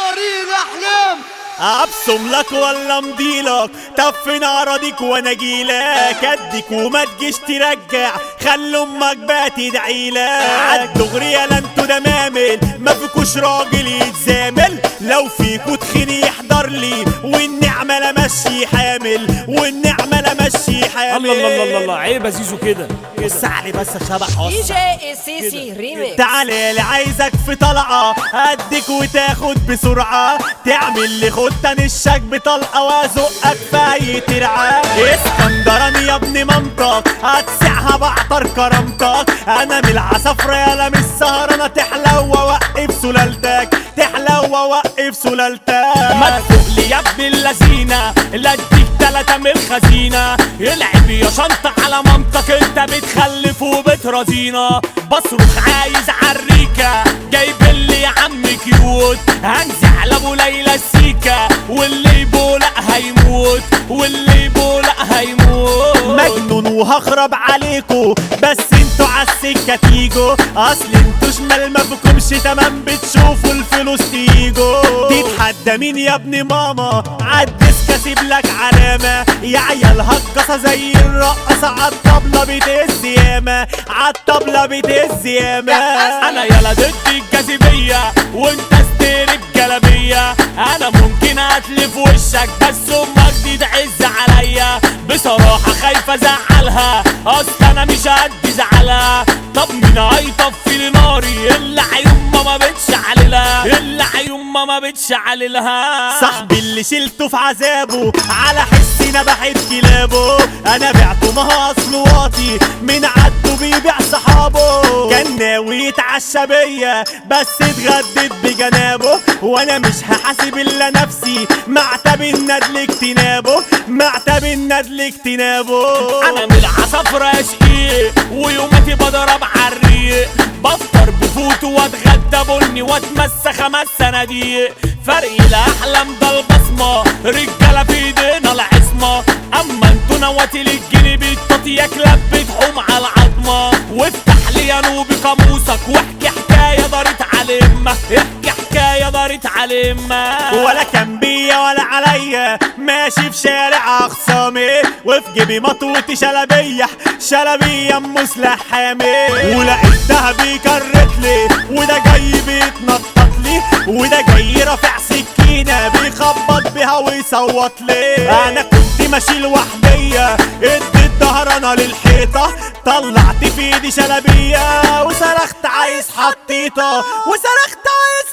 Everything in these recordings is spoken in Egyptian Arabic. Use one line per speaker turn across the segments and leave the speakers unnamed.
طريق الاحلام
ابصم لك ولا امضيلك طب فين اراضيك وانا جيلك اديك وما تجيش ترجع خلي امك بقى تدعيلك عالدغري يالا انتوا دمامل ما فيكوش راجل يتزامل لو فيكوا تخيني يحضر لي والنعمة لمشي حامل والنعمة لمشي حامل
الله الله الله الله عيب يا زيزو كده
بص علي بس يا شبح
دي
حصة
جي السيسي ريميكس
تعالى لي عايزك في طلعة اديك وتاخد بسرعة تعمل لي خدة نشك بطلقة وازقك في اي ترعة اسكندراني يا ابن مامتك هتسعها بعطر كرامتك انا من العصفرة يالا من السهرانة تحلى واوقف سلالتك تحلى واوقف سلالتك
ما تفوق لي يا ابن اللذينة لا اديك تلاتة من الخزينة العب يا شنطة على مامتك انت بتخلف وبترازينا بصرخ عايز عريكة جايب اللي يا عم كيوت هنزع لابو ليلى السيكة واللي يبولق هيموت واللي يبولق هيموت
مجنون وهخرب عليكو بس انتوا عالسكة تيجوا اصل انتوا شمال ما فيكمش تمام بتشوفوا الفلوس تيجوا تتحدى مين يا ابن ماما عالديسك اسيب لك علامة يا عيال هجصة زي الرقصة عالطبلة بتهز ياما عالطبلة بتهز ياما
انا يلا ضد الجاذبية وانت ستير الجلابية انا ممكن اتلف وشك بس امك دي تعز عليا بصراحة خايفة ازعلها اصل انا مش قد زعلها طب مين هيطفي لي ناري الا عيون ماما بتشعللها الا عيون ماما بتشعللها
صاحبي اللي شلته في عذابه على حسي انا بحب كلابه انا بعته ما هو اصله واطي من عدو بيبيع صحابه كان ناوي يتعشى بيا بس اتغدت بجنابه وانا مش هحاسب الا نفسي معتب الندل اجتنابه معتب الندل اجتنابه
انا من العصافرة يا شقيق ويوماتي بضرب عالريق بفطر بفوت واتغدى بني واتمسى خمس صناديق فرق الاحلام ده البصمة رجالة في ايدينا العصمة اما انتوا نواتي للجنيه التطية كلاب بتحوم على العظمة وافتح لي يا نوبي قاموسك واحكي حكاية دارت على امه احكي حكاية دارت على امه
ولا كان بيا ولا عليا ماشي في شارع اخصامي وفي جيبي مطوتي شلبيه شلبيه ام سلاح حامي ولقيتها بيكرت لي وده جاي بيتنطط لي وده جاي رافع سكينه بيخبط بيها ويصوت لي انا كنت ماشي لوحديا اديت ظهرنا للحيطه طلعت في ايدي شلبيه وصرخت عايز حطيطه وصرخت عايز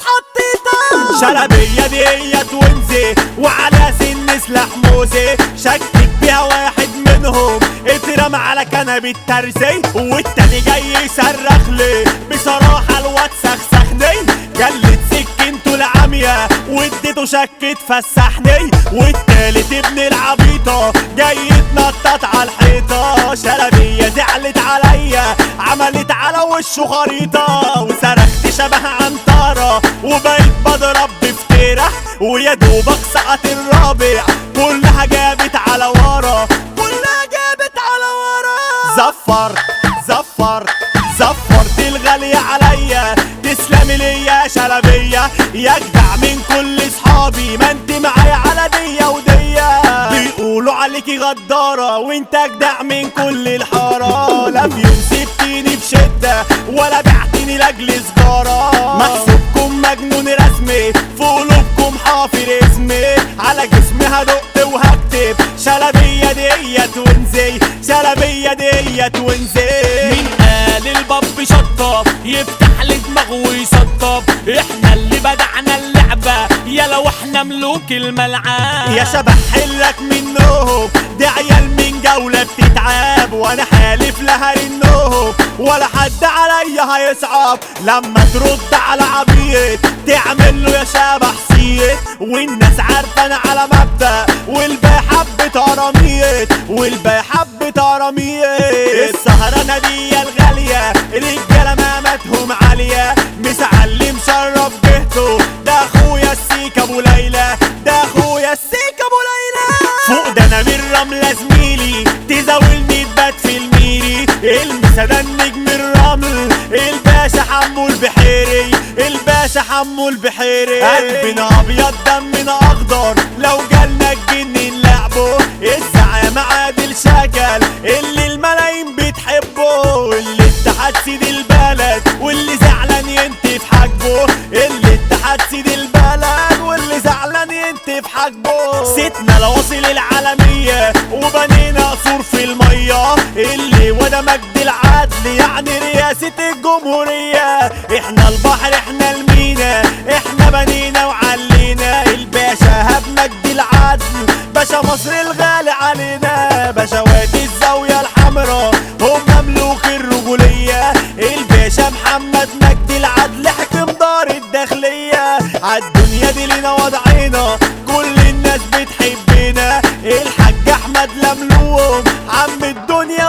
حطيطه شلبيه ديت ونزي وعلى سن سلاح موزي شكك بيها واحد منهم اترمى على كنبة ترزي والتاني جاي يصرخ لي بصراحة الواد سخسخني جلت سكنته العامية واديته شك تفسحني والتالت ابن العبيطة جاي يتنطط على الحيطة شلبية زعلت عليا عملت على وشه خريطة وصرخت شبه عنترة وبقيت بضرب بفترة ويا دوبك سقط الرابع كلها جابت على ورا كلها جابت على ورا زفر زفر زفرت الغالية عليا تسلمي لي يا شلبية يا جدع من كل صحابي ما انت معايا على دية ودية بيقولوا عليكي غدارة وانت جدع من كل الحارة لا في يوم سبتيني في شدة ولا بعتني لاجل سجارة محسوبكم مجنون رسمي في قلوبكم حافر اسمي على جسمي هدق وهكتب شلبية ديت ونزي شلبية ديت ونزي
مين قال الباب شطب يفتح لي دماغه ويسطب احنا اللي بدعنا اللعبة يا لو احنا ملوك الملعب
يا شبح حلك منهم دي عيال من جولة بتتعب وانا حالف لها انهم ولا حد عليا هيصعب لما ترد على عبيط تعمل له يا شبح سيت والناس عارفة انا على مبدأ والباقي حبة قراميط والباقي حبة قراميط السهرانة دي الغالية رجالة مامتهم عالية مسعلم شرف جهته ده اخويا السيك ابو ليلى ده اخويا السيك ابو ليلى فوق ده انا من رملة زميلي تزاولني تبات في الميري المسا ده النجم الرمل الباشا حمو البحيري الباشا حمو عمو البحيري قلبنا ابيض دمنا اخضر لو جالنا الجن نلعبه الزعامة عادل شكل اللي الملايين بتحبه اللي اتحاد سيد البلد واللي زعلان ينتف حاجبه اللي اتحاد سيد البلد واللي زعلان ينتف حاجبه ستنا لواصل العالمية وبنينا قصور في المية اللي وده مجد العدل يعني رئاسة الجمهورية احنا البحر احنا المينا احنا بنينا وعلينا الباشا هب مجد العدل باشا مصر الغالي علينا باشوات الزاوية الحمراء هم مملوك الرجولية الباشا محمد مجد العدل حكم دار الداخلية عالدنيا دي لينا وضعينا كل الناس بتحبنا الحاج احمد لملوم عم الدنيا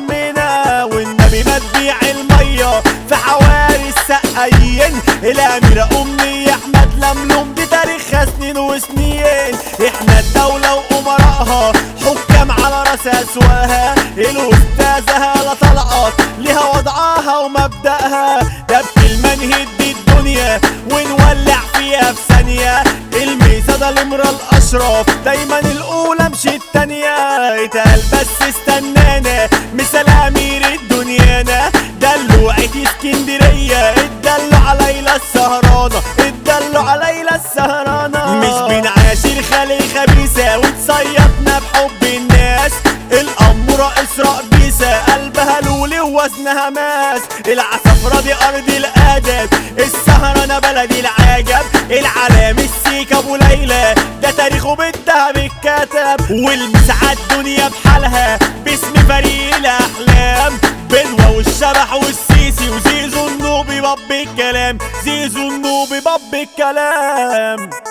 وعمنا والنبي ما تبيع المية في حواري السقايين الاميرة امنية احمد لملوم دي تاريخها سنين وسنين احنا الدولة وامراءها حكام على راس اسواها الاستاذة هالة طلعت ليها وضعها ومبدأها ده بكلمة نهد الدنيا ونولع فيها في ثانية الميزة ده الامرأة الاشرف دايما الاولى مش التانية اتقال بس استنانا مثال امير الدنيانا دلوعة اسكندرية اتدلوا على ليلى السهرانة اتدلوا على ليلى السهرانة مش بنعاشر خلي خبيثة وتصيطنا بحب الناس الأمورة إسراء بيسة قلبها لولي ووزنها ماس العصفرة دي أرض الأدب السهرانة بلدي العجب العلام السيك أبو ليلى ده تاريخه بالدهب اتكتب والمسعى الدنيا بحالها باسم فريق الأحلام بنوة والشبح والسيسي وزيزو النوبي باب الكلام زيزو النوبي باب الكلام